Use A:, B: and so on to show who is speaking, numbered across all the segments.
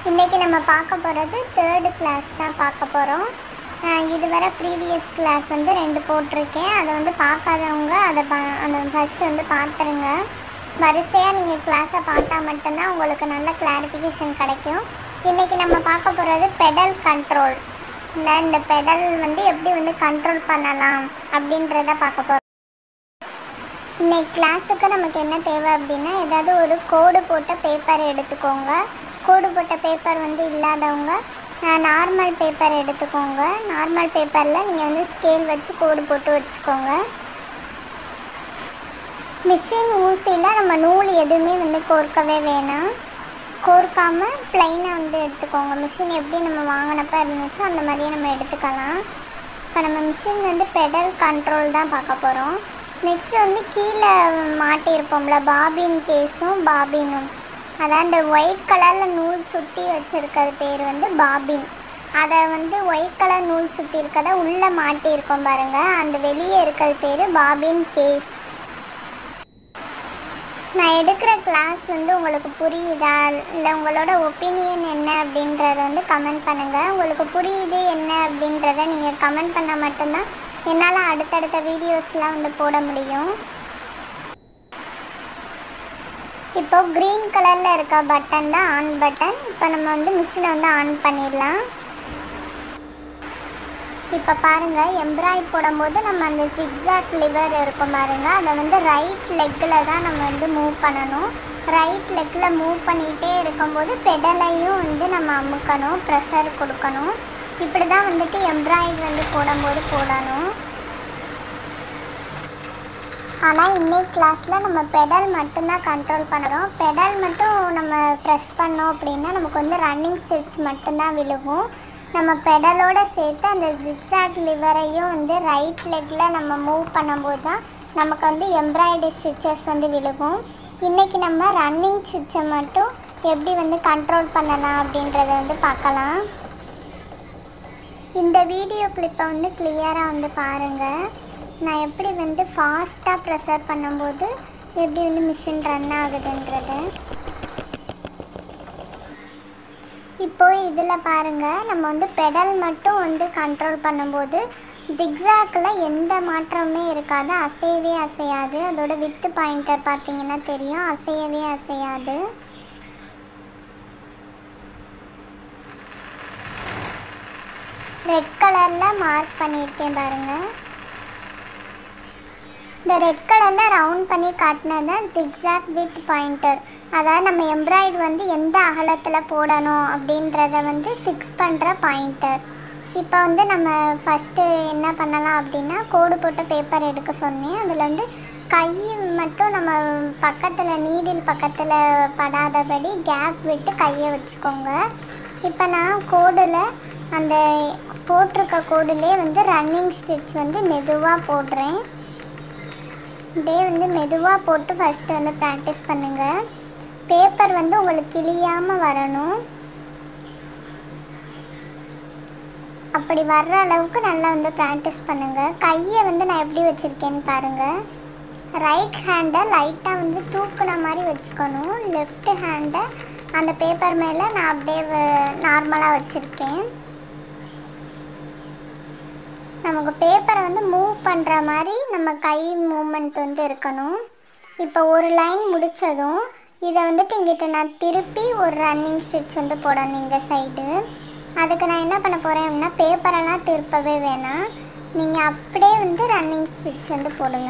A: இன்றைக்கி நம்ம பார்க்க போகிறது தேர்டு கிளாஸ் தான் பார்க்க போகிறோம் இதுவரை ப்ரீவியஸ் கிளாஸ் வந்து ரெண்டு போட்டிருக்கேன் அதை வந்து பார்க்காதவங்க அதை பா அதை ஃபஸ்ட்டு வந்து பார்த்துருங்க வரிசையாக நீங்கள் கிளாஸை பார்த்தா மட்டும்தான் உங்களுக்கு நல்ல கிளாரிஃபிகேஷன் கிடைக்கும் இன்றைக்கி நம்ம பார்க்க போகிறது பெடல் கண்ட்ரோல் இந்த இந்த பெடல் வந்து எப்படி வந்து கண்ட்ரோல் பண்ணலாம் அப்படின்றத பார்க்க போகிறோம் இன்னைக்கு கிளாஸுக்கு நமக்கு என்ன தேவை அப்படின்னா ஏதாவது ஒரு கோடு போட்ட பேப்பர் எடுத்துக்கோங்க கோடு போட்ட பேப்பர் வந்து இல்லாதவங்க நார்மல் பேப்பர் எடுத்துக்கோங்க நார்மல் பேப்பரில் நீங்கள் வந்து ஸ்கேல் வச்சு கோடு போட்டு வச்சுக்கோங்க மிஷின் ஊசியில் நம்ம நூல் எதுவுமே வந்து கோர்க்கவே வேணாம் கோர்க்காமல் ப்ளைனாக வந்து எடுத்துக்கோங்க மிஷின் எப்படி நம்ம வாங்கினப்ப இருந்துச்சோ அந்த மாதிரியே நம்ம எடுத்துக்கலாம் இப்போ நம்ம மிஷின் வந்து பெடல் கண்ட்ரோல் தான் பார்க்க போகிறோம் நெக்ஸ்ட் வந்து கீழே மாட்டியிருப்போம்ல பாபின் கேஸும் பாபினும் அதான் இந்த ஒயிட் கலரில் நூல் சுற்றி வச்சுருக்கிறது பேர் வந்து பாபின் அதை வந்து ஒயிட் கலர் நூல் சுற்றி இருக்கிறத உள்ளே மாட்டியிருக்கோம் பாருங்கள் அந்த வெளியே இருக்கிறது பேர் பாபின் கேஸ் நான் எடுக்கிற கிளாஸ் வந்து உங்களுக்கு புரியுதா இல்லை உங்களோட ஒப்பீனியன் என்ன அப்படின்றத வந்து கமெண்ட் பண்ணுங்கள் உங்களுக்கு புரியுது என்ன அப்படின்றத நீங்கள் கமெண்ட் பண்ணால் மட்டும்தான் என்னால் அடுத்தடுத்த வீடியோஸ்லாம் வந்து போட முடியும் இப்போ க்ரீன் கலரில் இருக்க பட்டன் தான் ஆன் பட்டன் இப்போ நம்ம வந்து மிஷினை வந்து ஆன் பண்ணிடலாம் இப்போ பாருங்கள் எம்ப்ராய்ட் போடும்போது நம்ம அந்த சிக்ஸாக் லிவர் இருக்கும் பாருங்கள் அதை வந்து ரைட் லெக்கில் தான் நம்ம வந்து மூவ் பண்ணணும் ரைட் லெக்கில் மூவ் பண்ணிகிட்டே இருக்கும்போது பெடலையும் வந்து நம்ம அமுக்கணும் ப்ரெஷர் கொடுக்கணும் இப்படி தான் வந்துட்டு எம்ப்ராய்ட் வந்து போடும்போது போடணும் ஆனால் இன்னைக்கு கிளாஸில் நம்ம பெடல் மட்டும்தான் கண்ட்ரோல் பண்ணுறோம் பெடல் மட்டும் நம்ம ப்ரெஸ் பண்ணோம் அப்படின்னா நமக்கு வந்து ரன்னிங் ஸ்டிச் மட்டும்தான் விழுகும் நம்ம பெடலோடு சேர்த்து அந்த ஜிக்ஸாக் லிவரையும் வந்து ரைட் லெக்கில் நம்ம மூவ் பண்ணும்போது தான் நமக்கு வந்து எம்ப்ராய்டரி ஸ்டிச்சஸ் வந்து விழுகும் இன்றைக்கி நம்ம ரன்னிங் ஸ்டிச்சை மட்டும் எப்படி வந்து கண்ட்ரோல் பண்ணலாம் அப்படின்றத வந்து பார்க்கலாம் இந்த வீடியோ கிளிப்பை வந்து கிளியராக வந்து பாருங்கள் நான் எப்படி வந்து ஃபாஸ்ட்டாக ப்ரெஷர் பண்ணும்போது எப்படி வந்து மிஷின் ரன் ஆகுதுன்றது இப்போ இதில் பாருங்கள் நம்ம வந்து பெடல் மட்டும் வந்து கண்ட்ரோல் பண்ணும்போது ஜிக்ஸாக்கில் எந்த மாற்றமுமே இருக்காது அசையவே அசையாது அதோட வித்து பாயிண்டர் பார்த்தீங்கன்னா தெரியும் அசையவே அசையாது ரெட் கலரில் மார்க் பண்ணியிருக்கேன் பாருங்கள் இந்த ரெட் கலரில் ரவுண்ட் பண்ணி காட்டினது தான் ஜிக்ஸாக் வித் பாயிண்டர் அதாவது நம்ம எம்ப்ராய்டு வந்து எந்த அகலத்தில் போடணும் அப்படின்றத வந்து ஃபிக்ஸ் பண்ணுற பாயிண்டர் இப்போ வந்து நம்ம ஃபஸ்ட்டு என்ன பண்ணலாம் அப்படின்னா கோடு போட்ட பேப்பர் எடுக்க சொன்னேன் அதில் வந்து கை மட்டும் நம்ம பக்கத்தில் நீடில் பக்கத்தில் படாதபடி கேப் விட்டு கையை வச்சுக்கோங்க இப்போ நான் கோடில் அந்த போட்டிருக்க கோடுலே வந்து ரன்னிங் ஸ்டிச் வந்து மெதுவாக போடுறேன் அப்படியே வந்து மெதுவாக போட்டு ஃபஸ்ட்டு வந்து ப்ராக்டிஸ் பண்ணுங்கள் பேப்பர் வந்து உங்களுக்கு கிழியாமல் வரணும் அப்படி வர்ற அளவுக்கு நல்லா வந்து ப்ராக்டிஸ் பண்ணுங்கள் கையை வந்து நான் எப்படி வச்சுருக்கேன்னு பாருங்கள் ரைட் ஹேண்டை லைட்டாக வந்து தூக்குன மாதிரி வச்சுக்கணும் லெஃப்ட் ஹேண்டை அந்த பேப்பர் மேலே நான் அப்படியே நார்மலாக வச்சுருக்கேன் நமக்கு பேப்பரை வந்து மூவ் பண்ணுற மாதிரி நம்ம கை மூமெண்ட் வந்து இருக்கணும் இப்போ ஒரு லைன் முடித்ததும் இதை வந்துட்டு இங்கிட்ட நான் திருப்பி ஒரு ரன்னிங் ஸ்டிச் வந்து போடணும் இந்த சைடு அதுக்கு நான் என்ன பண்ண போகிறேன் அப்படின்னா பேப்பரெல்லாம் திருப்பவே வேணாம் நீங்கள் அப்படியே வந்து ரன்னிங் ஸ்டிச் வந்து போடுங்க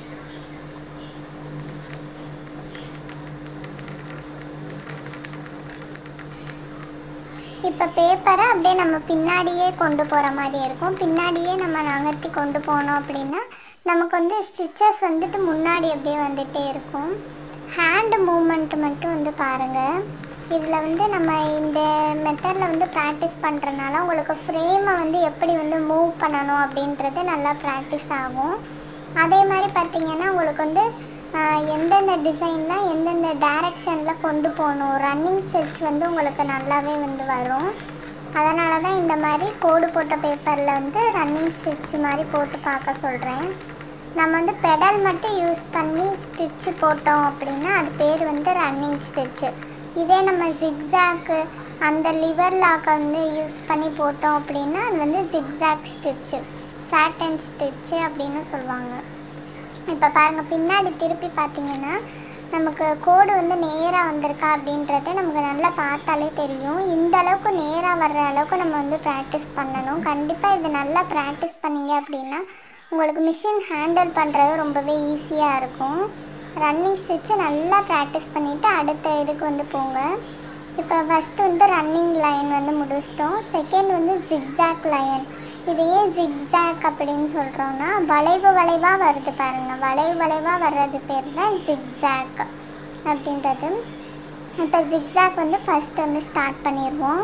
A: இப்போ பேப்பரை அப்படியே நம்ம பின்னாடியே கொண்டு போகிற மாதிரி இருக்கும் பின்னாடியே நம்ம நகர்த்தி கொண்டு போனோம் அப்படின்னா நமக்கு வந்து ஸ்டிச்சஸ் வந்துட்டு முன்னாடி அப்படியே வந்துகிட்டே இருக்கும் ஹேண்டு மூமெண்ட் மட்டும் வந்து பாருங்கள் இதில் வந்து நம்ம இந்த மெத்தடில் வந்து ப்ராக்டிஸ் பண்ணுறனால உங்களுக்கு ஃப்ரேமை வந்து எப்படி வந்து மூவ் பண்ணணும் அப்படின்றது நல்லா ப்ராக்டிஸ் ஆகும் அதே மாதிரி பார்த்திங்கன்னா உங்களுக்கு வந்து எந்தெந்த டிசைனில் எந்தெந்த டைரக்ஷனில் கொண்டு போகணும் ரன்னிங் ஸ்டிச் வந்து உங்களுக்கு நல்லாவே வந்து வரும் அதனால தான் இந்த மாதிரி கோடு போட்ட பேப்பரில் வந்து ரன்னிங் ஸ்டிச் மாதிரி போட்டு பார்க்க சொல்கிறேன் நம்ம வந்து பெடல் மட்டும் யூஸ் பண்ணி ஸ்டிச்சு போட்டோம் அப்படின்னா அது பேர் வந்து ரன்னிங் ஸ்டிச்சு இதே நம்ம ஜிக்ஸாக்கு அந்த லிவர் லாக்கை வந்து யூஸ் பண்ணி போட்டோம் அப்படின்னா அது வந்து ஜிக்ஸாக் ஸ்டிச்சு சாட்டன் ஸ்டிச்சு அப்படின்னு சொல்லுவாங்க இப்போ பாருங்கள் பின்னாடி திருப்பி பார்த்தீங்கன்னா நமக்கு கோடு வந்து நேராக வந்திருக்கா அப்படின்றத நமக்கு நல்லா பார்த்தாலே தெரியும் இந்த அளவுக்கு நேராக வர்ற அளவுக்கு நம்ம வந்து ப்ராக்டிஸ் பண்ணணும் கண்டிப்பாக இது நல்லா ப்ராக்டிஸ் பண்ணீங்க அப்படின்னா உங்களுக்கு மிஷின் ஹேண்டில் பண்ணுறது ரொம்பவே ஈஸியாக இருக்கும் ரன்னிங் ஸ்டிச்சு நல்லா ப்ராக்டிஸ் பண்ணிவிட்டு அடுத்த இதுக்கு வந்து போங்க இப்போ ஃபஸ்ட்டு வந்து ரன்னிங் லைன் வந்து முடிச்சிட்டோம் செகண்ட் வந்து ஜிக்ஸாக் லைன் இது ஏன் ஜிக்ஸாக் அப்படின்னு சொல்கிறோன்னா வளைவு வளைவாக வருது பாருங்கள் வளைவு வளைவாக வர்றது பேர் தான் ஜிக்ஸாக் அப்படின்றது இப்போ ஜிக்ஸாக் வந்து ஃபஸ்ட் வந்து ஸ்டார்ட் பண்ணிடுவோம்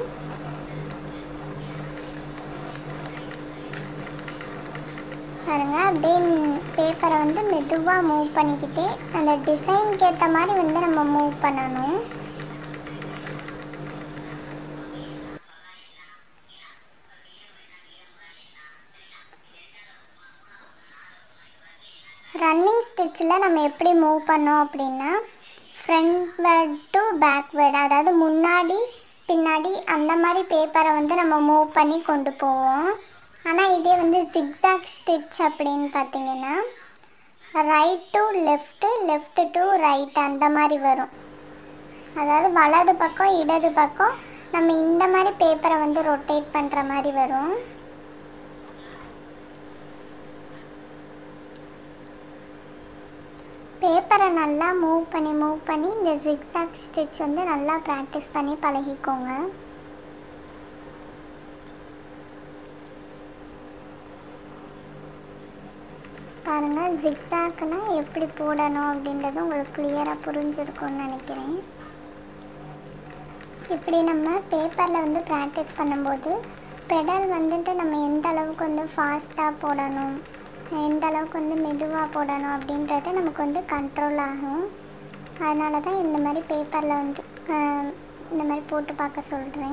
A: பாருங்க அப்படியே பேப்பரை வந்து மெதுவாக மூவ் பண்ணிக்கிட்டே அந்த டிசைனுக்கு ஏற்ற மாதிரி வந்து நம்ம மூவ் பண்ணணும் ரன்னிங் ஸ்டிச்சில் நம்ம எப்படி மூவ் பண்ணோம் அப்படின்னா ஃப்ரண்ட்வேர்ட் டு பேக்வேர்டு அதாவது முன்னாடி பின்னாடி அந்த மாதிரி பேப்பரை வந்து நம்ம மூவ் பண்ணி கொண்டு போவோம் ஆனால் இதே வந்து ஜிக்ஸாக் ஸ்டிச் அப்படின்னு பார்த்தீங்கன்னா right to left left to right அந்த மாதிரி வரும் அதாவது வலது பக்கம் இடது பக்கம் நம்ம இந்த மாதிரி பேப்பரை வந்து ரொட்டேட் பண்ணுற மாதிரி வரும் பேப்பரை நல்லா மூவ் பண்ணி மூவ் பண்ணி இந்த ஜிக்ஸாக் ஸ்டிச் வந்து நல்லா ப்ராக்டிஸ் பண்ணி பழகிக்கோங்க பாருங்கள் ஜிக்ஸாக்னா எப்படி போடணும் அப்படின்றது உங்களுக்கு கிளியராக புரிஞ்சிருக்கும்னு நினைக்கிறேன் இப்படி நம்ம பேப்பரில் வந்து ப்ராக்டிஸ் பண்ணும்போது பெடல் வந்துட்டு நம்ம எந்த அளவுக்கு வந்து ஃபாஸ்ட்டாக போடணும் எந்த அளவுக்கு வந்து மெதுவாக போடணும் அப்படின்றது நமக்கு வந்து கண்ட்ரோல் ஆகும் அதனால தான் இந்த மாதிரி பேப்பரில் வந்து ஆஹ், இந்த மாதிரி போட்டு பார்க்க சொல்கிறேன்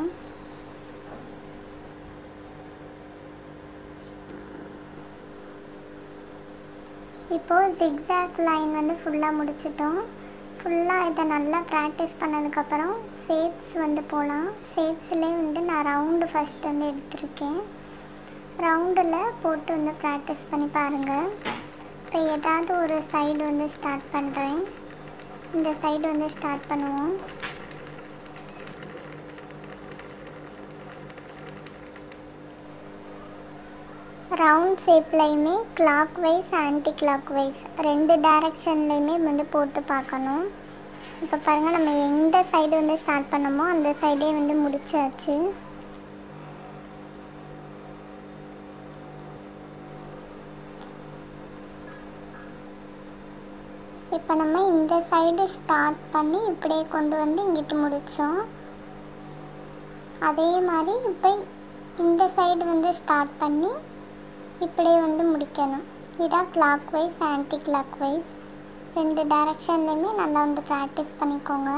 A: இப்போது ஜிக்ஸாக் லைன் வந்து ஃபுல்லாக முடிச்சிட்டோம் ஃபுல்லாக இதை நல்லா ப்ராக்டிஸ் பண்ணதுக்கப்புறம் ஷேப்ஸ் வந்து போகலாம் ஷேப்ஸ்லேயே வந்து நான் ரவுண்டு ஃபஸ்ட் வந்து எடுத்திருக்கேன் ரவுண்டில் போட்டு வந்து ப்ராக்டிஸ் பண்ணி பாருங்கள் இப்போ ஏதாவது ஒரு சைடு வந்து ஸ்டார்ட் பண்ணுறேன் இந்த சைடு வந்து ஸ்டார்ட் பண்ணுவோம் ரவுண்ட் ஷேப்லையுமே clockwise anticlockwise ரெண்டு டைரக்ஷன்லேயுமே வந்து போட்டு பார்க்கணும் இப்போ பாருங்கள் நம்ம எந்த சைடு வந்து ஸ்டார்ட் பண்ணோமோ அந்த சைடே வந்து முடிச்சாச்சு இப்போ நம்ம இந்த சைடு ஸ்டார்ட் பண்ணி இப்படியே கொண்டு வந்து இங்கிட்டு முடித்தோம் அதே மாதிரி இப்போ இந்த சைடு வந்து ஸ்டார்ட் பண்ணி இப்படியே வந்து முடிக்கணும் இதான் clockwise anticlockwise ரெண்டு டைரக்ஷன்லேயுமே நல்லா வந்து ப்ராக்டிஸ் பண்ணிக்கோங்க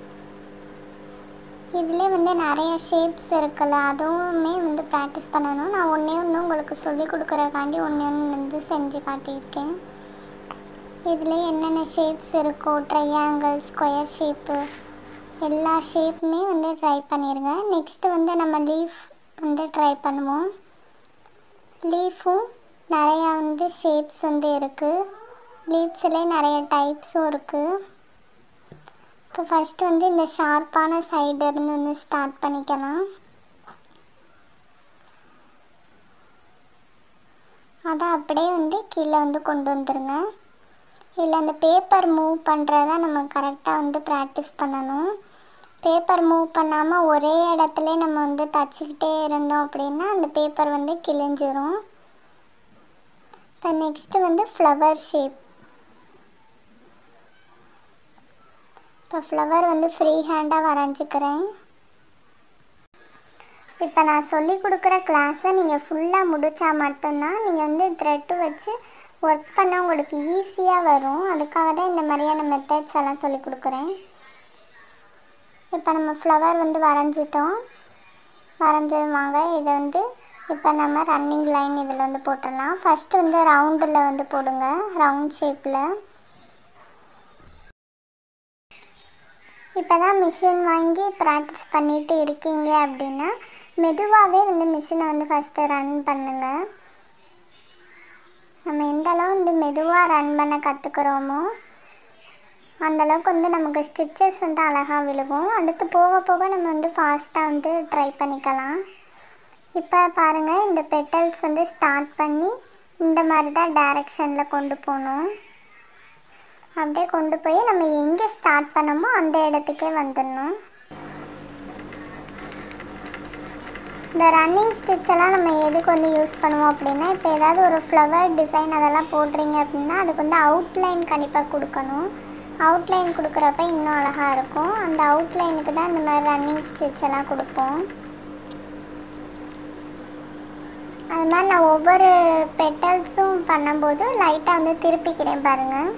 A: இதிலே வந்து நிறைய ஷேப்ஸ் இருக்குல்ல அதுவுமே வந்து ப்ராக்டிஸ் பண்ணணும் நான் ஒன்றே ஒன்று உங்களுக்கு சொல்லி கொடுக்குறக்காண்டி ஒன்று ஒன்று வந்து செஞ்சு காட்டியிருக்கேன் இதில் என்னென்ன ஷேப்ஸ் இருக்கோ ட்ரையாங்கிள் ஸ்கொயர் ஷேப்பு எல்லா ஷேப்புமே வந்து ட்ரை பண்ணிடுங்க நெக்ஸ்ட்டு வந்து நம்ம லீஃப் வந்து ட்ரை பண்ணுவோம் லீஃபும் நிறையா வந்து ஷேப்ஸ் வந்து இருக்குது லீவ்ஸ்லேயே நிறைய டைப்ஸும் இருக்குது இப்போ ஃபஸ்ட்டு வந்து இந்த ஷார்ப்பான சைடு இருந்து வந்து ஸ்டார்ட் பண்ணிக்கலாம் அதை அப்படியே வந்து கீழே வந்து கொண்டு வந்துருங்க இதில் அந்த பேப்பர் மூவ் பண்ணுறத நம்ம கரெக்டாக வந்து ப்ராக்டிஸ் பண்ணணும் பேப்பர் மூவ் பண்ணாமல் ஒரே இடத்துல நம்ம வந்து தச்சுக்கிட்டே இருந்தோம் அப்படின்னா அந்த பேப்பர் வந்து கிழிஞ்சிரும் இப்போ நெக்ஸ்ட்டு வந்து ஃப்ளவர் ஷேப் இப்போ ஃப்ளவர் வந்து ஃப்ரீ ஹேண்டாக வரைஞ்சிக்கிறேன் இப்போ நான் சொல்லி கொடுக்குற கிளாஸை நீங்கள் ஃபுல்லாக முடித்தா மட்டும்தான் நீங்கள் வந்து த்ரெட்டு வச்சு ஒர்க் பண்ண உங்களுக்கு ஈஸியாக வரும் அதுக்காக தான் இந்த மாதிரியான மெத்தட்ஸ் எல்லாம் சொல்லி கொடுக்குறேன் இப்போ நம்ம ஃப்ளவர் வந்து வரைஞ்சிட்டோம் வரைஞ்சது வாங்க இதை வந்து இப்போ நம்ம ரன்னிங் லைன் இதில் வந்து போட்டுடலாம் ஃபஸ்ட்டு வந்து ரவுண்டில் வந்து போடுங்க ரவுண்ட் ஷேப்பில் இப்போ தான் மிஷின் வாங்கி ப்ராக்டிஸ் பண்ணிட்டு இருக்கீங்க அப்படின்னா மெதுவாகவே வந்து மிஷினை வந்து ஃபஸ்ட்டு ரன் பண்ணுங்கள் நம்ம எந்த அளவு வந்து மெதுவாக ரன் பண்ண கற்றுக்குறோமோ அந்தளவுக்கு வந்து நமக்கு ஸ்டிச்சஸ் வந்து அழகாக விழுகும் அடுத்து போக போக நம்ம வந்து ஃபாஸ்ட்டாக வந்து ட்ரை பண்ணிக்கலாம் இப்போ பாருங்கள் இந்த பெட்டல்ஸ் வந்து ஸ்டார்ட் பண்ணி இந்த மாதிரி தான் டைரெக்ஷனில் கொண்டு போகணும் அப்படியே கொண்டு போய் நம்ம எங்கே ஸ்டார்ட் பண்ணமோ அந்த இடத்துக்கே வந்துடணும் இந்த ரன்னிங் ஸ்டிச்செல்லாம் நம்ம எதுக்கு வந்து யூஸ் பண்ணுவோம் அப்படின்னா இப்போ ஏதாவது ஒரு ஃப்ளவர் டிசைன் அதெல்லாம் போடுறீங்க அப்படின்னா அதுக்கு வந்து அவுட்லைன் கண்டிப்பாக கொடுக்கணும் அவுட்லைன் கொடுக்குறப்ப இன்னும் அழகாக இருக்கும் அந்த அவுட்லைனுக்கு தான் இந்த மாதிரி ரன்னிங் ஸ்டிச் எல்லாம் கொடுப்போம் அது மாதிரி நான் ஒவ்வொரு பெட்டல்ஸும் பண்ணும்போது லைட்டாக வந்து திருப்பிக்கிறேன் பாருங்கள்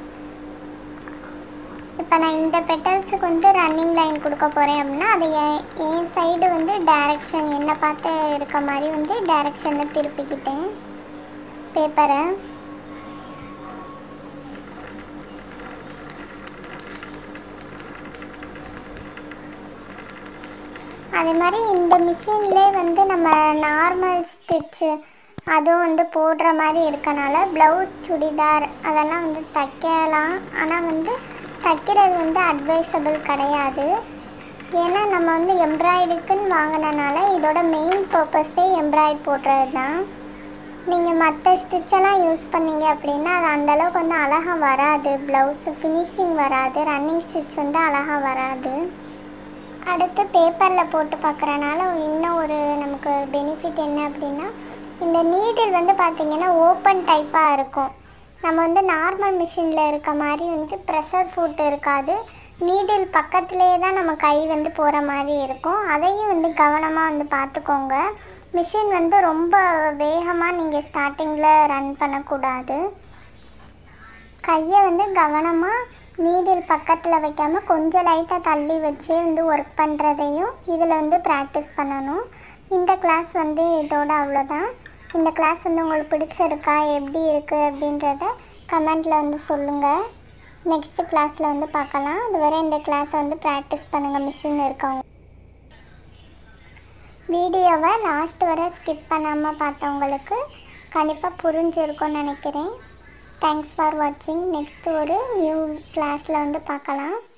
A: இப்போ நான் இந்த பெட்டல்ஸுக்கு வந்து ரன்னிங் லைன் கொடுக்க போகிறேன் அப்படின்னா அது என் என் சைடு வந்து டைரெக்ஷன் என்னை பார்த்து இருக்க மாதிரி வந்து டைரெக்ஷனில் திருப்பிக்கிட்டேன் பேப்பரை அதே மாதிரி இந்த மிஷின்லே வந்து நம்ம நார்மல் ஸ்டிச்சு அதுவும் வந்து போடுற மாதிரி இருக்கனால ப்ளவுஸ் சுடிதார் அதெல்லாம் வந்து தைக்கலாம் ஆனால் வந்து தைக்கிறது வந்து அட்வைசபிள் கிடையாது ஏன்னா நம்ம வந்து எம்ப்ராய்டுக்குன்னு வாங்கினனால இதோட மெயின் பர்பஸே எம்ப்ராய்டு போடுறது தான் நீங்கள் மற்ற ஸ்டிச்செல்லாம் யூஸ் பண்ணீங்க அப்படின்னா அது அந்தளவுக்கு வந்து அழகாக வராது ப்ளவுஸு ஃபினிஷிங் வராது ரன்னிங் ஸ்டிச் வந்து அழகாக வராது அடுத்து பேப்பரில் போட்டு பார்க்குறனால இன்னும் ஒரு நமக்கு பெனிஃபிட் என்ன அப்படின்னா இந்த நீடில் வந்து பார்த்திங்கன்னா ஓப்பன் டைப்பாக இருக்கும் நம்ம வந்து நார்மல் மிஷினில் இருக்க மாதிரி வந்து ப்ரெஷர் ஃபுட் இருக்காது நீடில் பக்கத்துலேயே தான் நம்ம கை வந்து போகிற மாதிரி இருக்கும் அதையும் வந்து கவனமாக வந்து பார்த்துக்கோங்க மிஷின் வந்து ரொம்ப வேகமாக நீங்கள் ஸ்டார்டிங்கில் ரன் பண்ணக்கூடாது கையை வந்து கவனமாக நீடில் பக்கத்தில் வைக்காமல் கொஞ்சம் லைட்டாக தள்ளி வச்சு வந்து ஒர்க் பண்ணுறதையும் இதில் வந்து ப்ராக்டிஸ் பண்ணணும் இந்த கிளாஸ் வந்து இதோட அவ்வளோதான் இந்த கிளாஸ் வந்து உங்களுக்கு பிடிச்சிருக்கா எப்படி இருக்குது அப்படின்றத கமெண்ட்டில் வந்து சொல்லுங்கள் நெக்ஸ்ட்டு கிளாஸில் வந்து பார்க்கலாம் அதுவரை இந்த கிளாஸை வந்து ப்ராக்டிஸ் பண்ணுங்கள் மிஷின் இருக்கவங்க வீடியோவை லாஸ்ட் வரை ஸ்கிப் பண்ணாமல் பார்த்தவங்களுக்கு கண்டிப்பாக புரிஞ்சிருக்கும்னு நினைக்கிறேன் தேங்க்ஸ் ஃபார் வாட்சிங் நெக்ஸ்ட் ஒரு நியூ கிளாஸில் வந்து பார்க்கலாம்